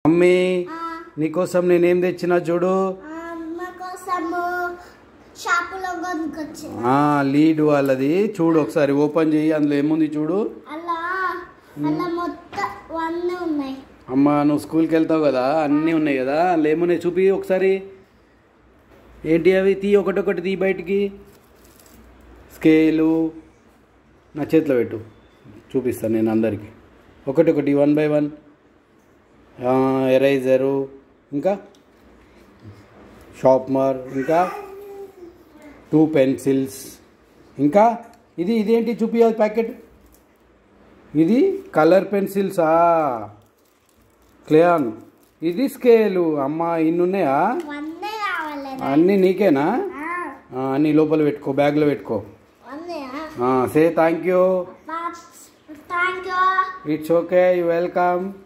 mummy ఆ, నీకోసం నేనేం తెచ్చినా చూడు ఆ, అమ్మ కోసము షాపులో కొనుక్కొచ్చిన ఆ, లీడ్ వాళ్ళది చూడు ఒకసారి ఓపెన్ చేయి అందులో ఏముంది చూడు అలా అలా మొత్తం అన్నీ ఉన్నాయి అమ్మ నువ్వు స్కూల్కి వెళ్తావు కదా అన్నీ ఉన్నాయి కదా అందులో ఏమున్నాయి చూపి ఒకసారి ఏంటి అవి తీ ఒకటొకటి తీ బయటికి స్కేలు నా చేతిలో పెట్టు చూపిస్తాను నేను అందరికి ఒకటొకటి వన్ బై వన్ ఎరైజరు ఇంకా షార్ప్నర్ ఇంకా టూ పెన్సిల్స్ ఇంకా ఇది ఇదేంటి చూపించాలి ప్యాకెట్ ఇది కలర్ పెన్సిల్సా క్లేయాన్ ఇది స్కేలు అమ్మ ఇన్ని ఉన్నాయా వన్నే కావాలి అన్నీ నీకేనా ఆ, ఆ, అన్నీ లోపల పెట్టుకో బ్యాగ్లో పెట్టుకో వన్నేయా say thank you thank you it's okay you welcome